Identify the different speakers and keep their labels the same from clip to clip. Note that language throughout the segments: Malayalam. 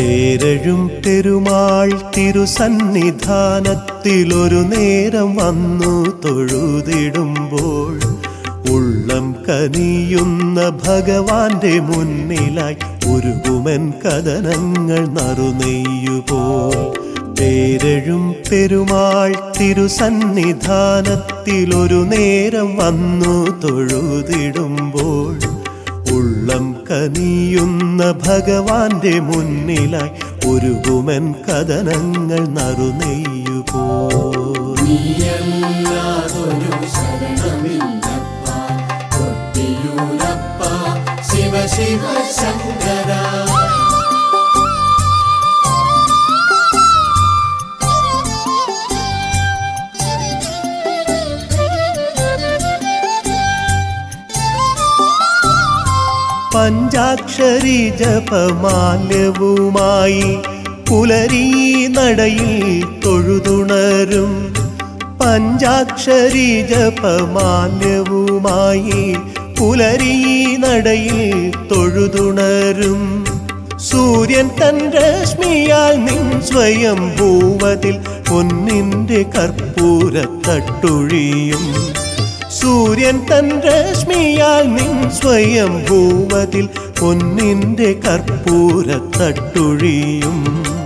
Speaker 1: പേരഴും പെരുമാൾ തിരുസന്നിധാനത്തിലൊരു നേരം വന്നു തൊഴുതിടുമ്പോൾ ഉള്ളം കനിയുന്ന ഭഗവാന്റെ മുന്നിലായി ഉരുകുമൻ കഥനങ്ങൾ നറുനെയ്യുപോൽ പേരഴും പെരുമാൾ തിരുസന്നിധാനത്തിലൊരു നേരം വന്നു തൊഴുതിടുമ്പോൾ ഉള്ളം കനിയുന്ന ഭഗവാന്റെ മുന്നിലായി ഒരുകുമൻ കഥനങ്ങൾ നറുനെയ്യുപോ
Speaker 2: നീയല്ലാതൊരു ശരണമില്ലപ്പ കൊട്ടിയൂരപ്പ ശിവ ശിവ ശങ്കര
Speaker 1: പഞ്ചാക്ഷരി ജപമാല്യവുമായി പുലരീ നടയിൽ തൊഴുതുണരും പഞ്ചാക്ഷരി ജപമാല്യവുമായി പുലരീ നടയിൽ തൊഴുതുണരും സൂര്യൻ തൻ രശ്മിയാൽ നിൻ സ്വയം ഭൂവതിൽ പൊന്നിന്റെ കർപ്പൂരത്തട്ടുഴിയും സൂര്യൻ തൻ രശ്മിയാൽ നിൻ സ്വയം ഭൂവതിൽ പൊന്നിന്റെ കർപ്പൂരത്തട്ടുഴിയും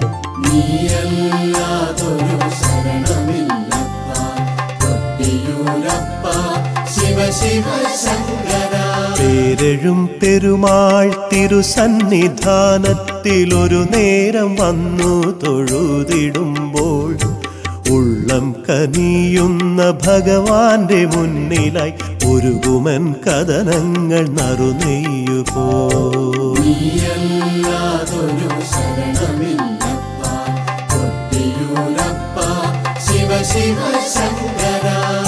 Speaker 2: നീയല്ലാതൊരു ശരണമില്ലപ്പ കൊട്ടിയൂരപ്പ ശിവ ശിവ ശങ്കര
Speaker 1: പേരഴും പെരുമാൾ തിരുസന്നിധാനത്തിലൊരു നേരം വന്നു തൊഴുതിടുമ്പോൾ ഉള്ളം കനിയുന്ന ഭഗവാന്റെ മുന്നിലായി ഒരുകുമൻ കഥനങ്ങൾ നറുനെയ്യുപോ
Speaker 2: നീയല്ലാതൊരു ശരണമില്ലപ്പ കൊട്ടിയൂരപ്പ ശിവ ശിവ ശങ്കര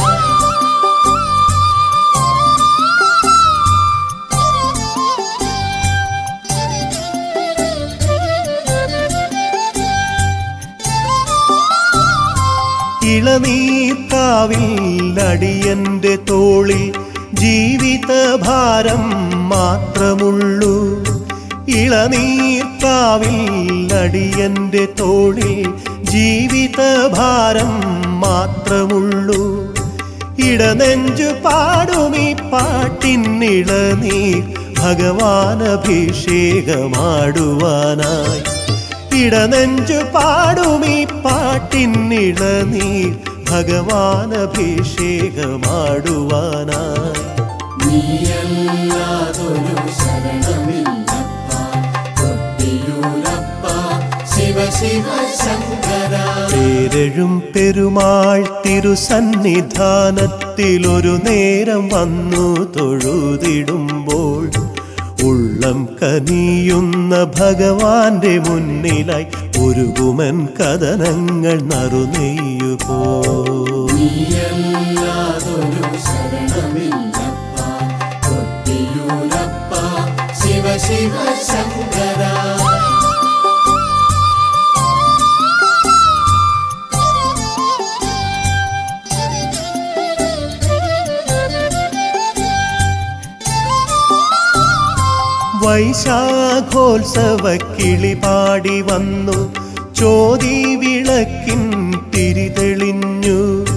Speaker 1: ഇളനീർക്കാവിൽ അടിയന്റെ തോളിൽ ജീവിതഭാരം മാത്രമുള്ളൂ ഇളനീർക്കാവിൽ അടിയന്റെ തോളിൽ ജീവിതഭാരം മാത്രമുള്ളൂ ഇടനെഞ്ചു പാടുമീ പാട്ടിനിളനീർ ഭഗവാനഭിഷേകമാടുവാനായി ഇടനെഞ്ചു പാടുമീ പാട്ടിനിളനീർ ഭഗവാനഭിഷേകമാടുവാനായി
Speaker 2: നീയല്ലാതൊരു ശരണമില്ലപ്പ കൊട്ടിയൂരപ്പ ശിവ ശിവ ശങ്കര
Speaker 1: പേരഴും പെരുമാൾ തിരുസന്നിധാനത്തിലൊരു നേരം വന്നു തൊഴുതിടുമ്പോൾ ഉള്ളം കനിയുന്ന ഭഗവാന്റെ മുന്നിലായി ഒരുകുമൻ കഥനങ്ങൾ നറുനെയ്യുപോ
Speaker 2: നീയല്ലാതൊരു ശരണമില്ലപ്പ കൊട്ടിയൂരപ്പ ശിവ ശിവ ശങ്കര
Speaker 1: വൈശാഖോത്സവ കിളിപാടി വന്നു ചോതി വിളക്കിൻ തിരിതെളിഞ്ഞു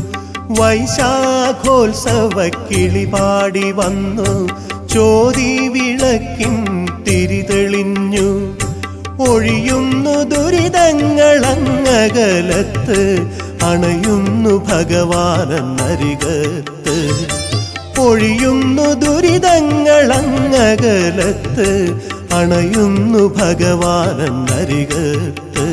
Speaker 1: വൈശാഖോത്സവ കിളിപാടി വന്നു ചോതി വിളക്കിൻ തിരിതെളിഞ്ഞു ഒഴിയുന്നു ദുരിതങ്ങളങ്ങകലത്ത് അണയുന്നു ഭഗവാനെന്നരികത്ത് ഒഴിയുന്നു ദുരിതങ്ങളങ്ങകലത്ത് അണയുന്നു ഭഗവാനെന്നരികത്ത്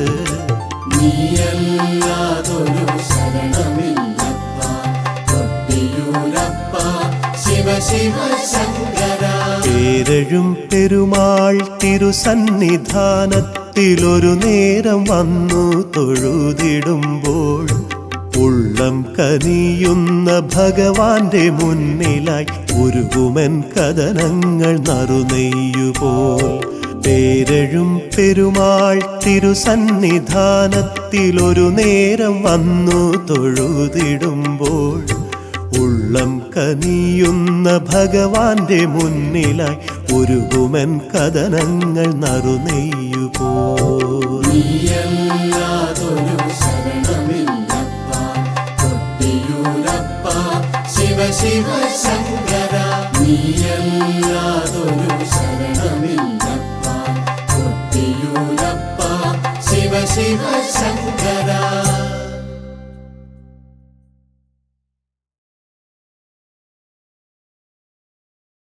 Speaker 2: നീയല്ലാതൊരു ശരണമില്ലപ്പ കൊട്ടിയൂരപ്പ ശിവ ശിവ ശങ്കര
Speaker 1: പേരഴും പെരുമാൾ തിരുസന്നിധാനത്തിലൊരു നേരം വന്നു തൊഴുതിടുമ്പോൾ ഉള്ളം കനിയുന്ന ഭഗവാന്റെ മുന്നിലായി ഒരുകുമൻ കഥനങ്ങൾ നറുനെയ്യുപോൽ പേരഴും പെരുമാൾ തിരുസന്നിധാനത്തിലൊരു നേരം വന്നു തൊഴുതിടുമ്പോൾ ഉള്ളം കനിയുന്ന ഭഗവാന്റെ മുന്നിലായി ഒരുകുമൻ കഥനങ്ങൾ നറുനെയ്യുപോ
Speaker 2: നീയല്ലാതൊരു ശരണമില്ലപ്പ കൊട്ടിയൂരപ്പ ശിവ ശിവ ശങ്കര നീയല്ലാതൊരു ശരണമില്ലപ്പ കൊട്ടിയൂരപ്പ ശിവ ശിവ ശങ്കര